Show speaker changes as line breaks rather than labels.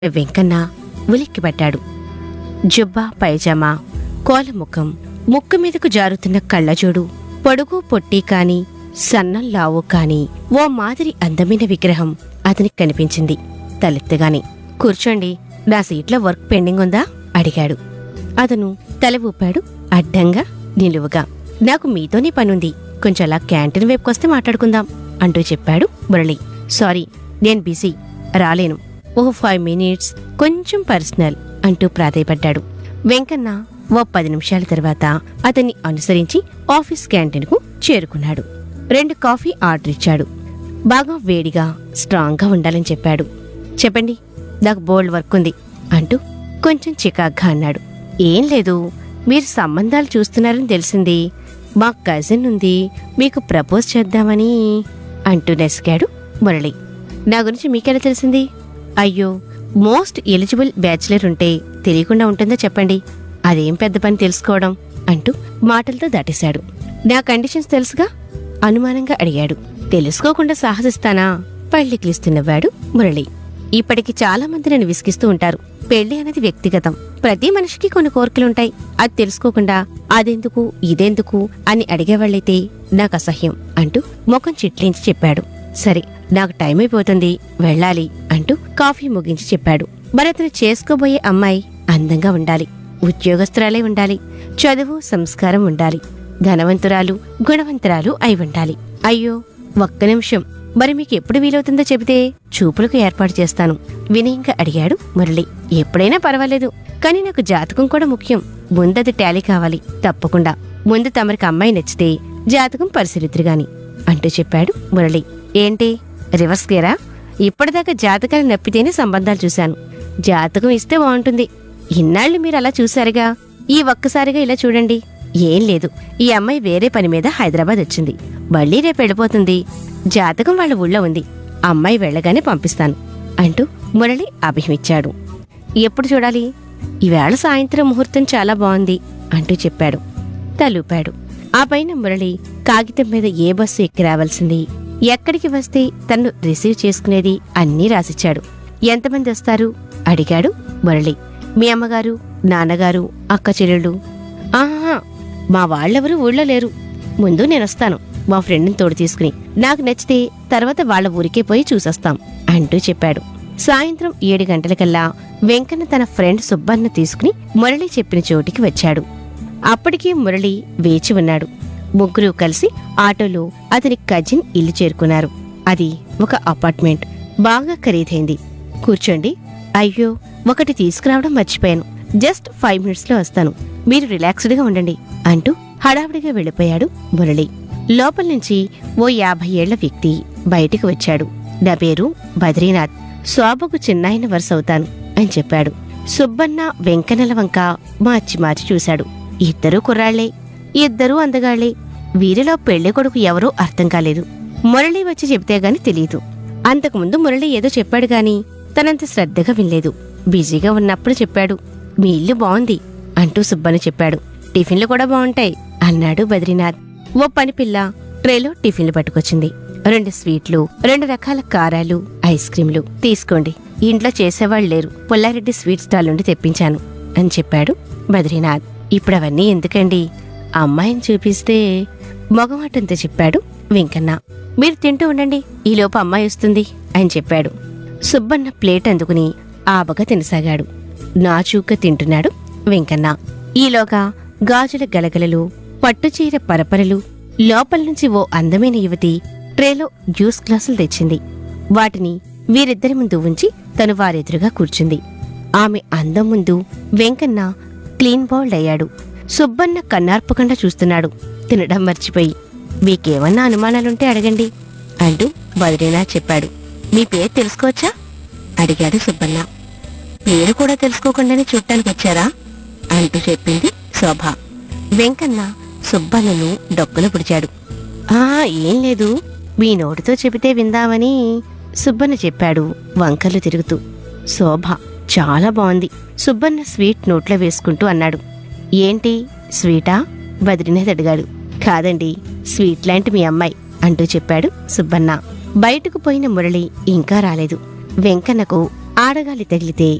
వెంకన్న ఉలిక్కిపడ్డాడు జుబ్బా పైజామా కోలముఖం ముక్కు మీదకు జారుతున్న కళ్ళజోడు పొడుగు పొట్టి కాని సన్నం లావు కాని ఓ మాదిరి అందమైన విగ్రహం అతనికి కనిపించింది తలెత్తగానే కూర్చోండి నా సీట్లో వర్క్ పెండింగ్ ఉందా అడిగాడు అతను తల ఊపాడు అడ్డంగా నిలువుగా నాకు మీతోనే పనుంది కొంచెం అలా క్యాంటీన్ వైపుకొస్తే మాట్లాడుకుందాం అంటూ చెప్పాడు మురళి సారీ నేను బిజీ రాలేను ఓ ఫైవ్ మినిట్స్ కొంచెం పర్సనల్ అంటూ ప్రాధాయపడ్డాడు వెంకన్న ఓ పది నిమిషాల తర్వాత అతన్ని అనుసరించి ఆఫీస్ క్యాంటీన్కు చేరుకున్నాడు రెండు కాఫీ ఆర్డర్ ఇచ్చాడు బాగా వేడిగా స్ట్రాంగ్గా ఉండాలని చెప్పాడు చెప్పండి నాకు బోల్డ్ వర్క్ ఉంది అంటూ కొంచెం చికాగ్గా అన్నాడు ఏం లేదు మీరు సంబంధాలు చూస్తున్నారని తెలిసింది మా కజిన్ ఉంది మీకు ప్రపోజ్ చేద్దామని అంటూ నెసిగాడు మురళి నా గురించి మీకెలా తెలిసింది అయ్యో మోస్ట్ ఎలిజిబుల్ బ్యాచిలర్ ఉంటే తెలియకుండా ఉంటుందో చెప్పండి అదేం పెద్ద పని తెలుసుకోవడం అంటూ మాటలతో దాటేశాడు నా కండిషన్స్ తెలుసుగా అనుమానంగా అడిగాడు తెలుసుకోకుండా సాహసిస్తానా పళ్ళికిలిస్తున్నవాడు మురళి ఇప్పటికి చాలా మంది నన్ను విసిగిస్తూ ఉంటారు పెళ్లి అనేది వ్యక్తిగతం ప్రతి మనిషికి కొన్ని కోరికలుంటాయి అది తెలుసుకోకుండా అదెందుకు ఇదెందుకు అని అడిగేవాళ్ళైతే నాకు అసహ్యం అంటూ ముఖం చిట్లించి చెప్పాడు సరే నాకు టైం అయిపోతుంది వెళ్ళాలి అంటూ కాఫీ ముగించి చెప్పాడు మరి అతను చేసుకోబోయే అమ్మాయి అందంగా ఉండాలి ఉద్యోగస్తురాలే ఉండాలి చదువు సంస్కారం ఉండాలి ధనవంతురాలు గుణవంతురాలు అయి ఉండాలి అయ్యో ఒక్క నిమిషం మరి మీకు ఎప్పుడు వీలవుతుందో చెబితే చూపులకు ఏర్పాటు చేస్తాను వినయంగా అడిగాడు మురళి ఎప్పుడైనా పర్వాలేదు కానీ నాకు జాతకం కూడా ముఖ్యం ముందది టాలీ కావాలి తప్పకుండా ముందు తమరికి అమ్మాయి నచ్చితే జాతకం పరిశీలిద్దురు గాని అంటూ చెప్పాడు మురళి ఏంటి రివర్స్ గేరా ఇప్పటిదాకా జాతకాలు నప్పితేనే సంబంధాలు చూశాను జాతకం ఇస్తే బాగుంటుంది ఇన్నాళ్ళు మీరు అలా చూశారుగా ఈ ఒక్కసారిగా ఇలా చూడండి ఏం లేదు ఈ అమ్మాయి వేరే పని మీద హైదరాబాద్ వచ్చింది మళ్ళీ రేపు వెళ్ళిపోతుంది జాతకం వాళ్ళ ఊళ్ళో ఉంది అమ్మాయి వెళ్ళగానే పంపిస్తాను అంటూ మురళి అభిమిచ్చాడు ఎప్పుడు చూడాలి ఈవేళ సాయంత్రం ముహూర్తం చాలా బాగుంది అంటూ చెప్పాడు తలూపాడు ఆ పైన మురళి కాగితం మీద ఏ బస్సు ఎక్కి రావాల్సింది ఎక్కడికి వస్తే తన్ను రిసీవ్ చేసుకునేది అన్నీ రాసిచ్చాడు ఎంతమంది వస్తారు అడిగాడు మురళి మీ అమ్మగారు నాన్నగారు అక్క చెల్లెళ్ళు ఆహా మా వాళ్ళెవరూ ఊళ్ళో లేరు ముందు నేనొస్తాను మా ఫ్రెండ్ని తోడు తీసుకుని నాకు నచ్చితే తర్వాత వాళ్ళ ఊరికే పోయి చూసొస్తాం అంటూ చెప్పాడు సాయంత్రం ఏడు గంటలకల్లా వెంకన్న తన ఫ్రెండ్ సుబ్బన్న తీసుకుని మురళి చెప్పిన చోటికి వచ్చాడు అప్పటికే మురళి వేచి ఉన్నాడు ముగ్గురు కలిసి ఆటోలో అతని కజిన్ ఇల్లు చేరుకున్నారు అది ఒక అపార్ట్మెంట్ బాగా ఖరీదైంది కూర్చోండి అయ్యో ఒకటి తీసుకురావడం మర్చిపోయాను జస్ట్ ఫైవ్ మినిట్స్ లో వస్తాను మీరు రిలాక్స్డ్ గా ఉండండి అంటూ హడావిడిగా వెళ్ళిపోయాడు మురళి లోపల నుంచి ఓ యాభై ఏళ్ల వ్యక్తి బయటికి వచ్చాడు నా పేరు బద్రీనాథ్ శోభకు చిన్నాయన వరుస అవుతాను అని చెప్పాడు సుబ్బన్న వెంకన్నెల వంక మార్చి మార్చి చూశాడు ఇద్దరూ కుర్రాళ్లే ఇద్దరూ అందగాళ్లే వీరిలో పెళ్లి కొడుకు ఎవరో అర్థం కాలేదు మురళి వచ్చి చెబితే గాని తెలియదు అంతకుముందు మురళి ఏదో చెప్పాడు గాని తనంత శ్రద్ధగా వినలేదు బిజీగా ఉన్నప్పుడు చెప్పాడు మీ ఇల్లు బాగుంది అంటూ సుబ్బన్న చెప్పాడు టిఫిన్లు కూడా బాగుంటాయి అన్నాడు బద్రీనాథ్ ఓ పని పిల్ల ట్రేలో టిఫిన్లు పట్టుకొచ్చింది రెండు స్వీట్లు రెండు రకాల కారాలు ఐస్ క్రీంలు తీసుకోండి ఇంట్లో చేసేవాళ్ళు లేరు పుల్లారెడ్డి స్వీట్ స్టాల్ నుండి తెప్పించాను అని చెప్పాడు బద్రీనాథ్ ఇప్పుడు అవన్నీ ఎందుకండి అమ్మాయిని చూపిస్తే మగమాటంతో చెప్పాడు వెంకన్న మీరు తింటూ ఉండండి ఈలోపు అమ్మాయి వస్తుంది అని చెప్పాడు సుబ్బన్న ప్లేట్ అందుకుని ఆబగా తినసాగాడు నాచూక తింటున్నాడు వెంకన్న ఈలోగా గాజుల గలగలలు పట్టుచీర పరపరలు లోపల నుంచి ఓ అందమైన యువతి ట్రేలో జ్యూస్ గ్లాసులు తెచ్చింది వాటిని వీరిద్దరి ముందు ఉంచి తను వారెదురుగా కూర్చుంది ఆమె అందం ముందు వెంకన్న క్లీన్ బౌల్డ్ అయ్యాడు సుబ్బన్న కన్నార్పకుండా చూస్తున్నాడు తినడం మర్చిపోయి మీకేమన్నా అనుమానాలుంటే అడగండి అంటూ బద్రీనాథ్ చెప్పాడు మీ పేరు తెలుసుకోవచ్చా అడిగాడు సుబ్బన్న పేరు కూడా తెలుసుకోకుండానే చూడటానికి వచ్చారా అంటూ చెప్పింది శోభ వెంకన్న సుబ్బన్నను డొక్కలు పుడిచాడు ఆ ఏం లేదు మీ నోటితో చెబితే విందామని సుబ్బన్న చెప్పాడు వంకర్లు తిరుగుతూ శోభ చాలా బాగుంది సుబ్బన్న స్వీట్ నోట్లో వేసుకుంటూ అన్నాడు ఏంటి స్వీటా బద్రీనాథ్ అడిగాడు కాదండి స్వీట్ లాంటి మీ అమ్మాయి అంటూ చెప్పాడు సుబ్బన్న బయటకు పోయిన మురళి ఇంకా రాలేదు వెంకన్నకు ఆడగాలి తగిలితే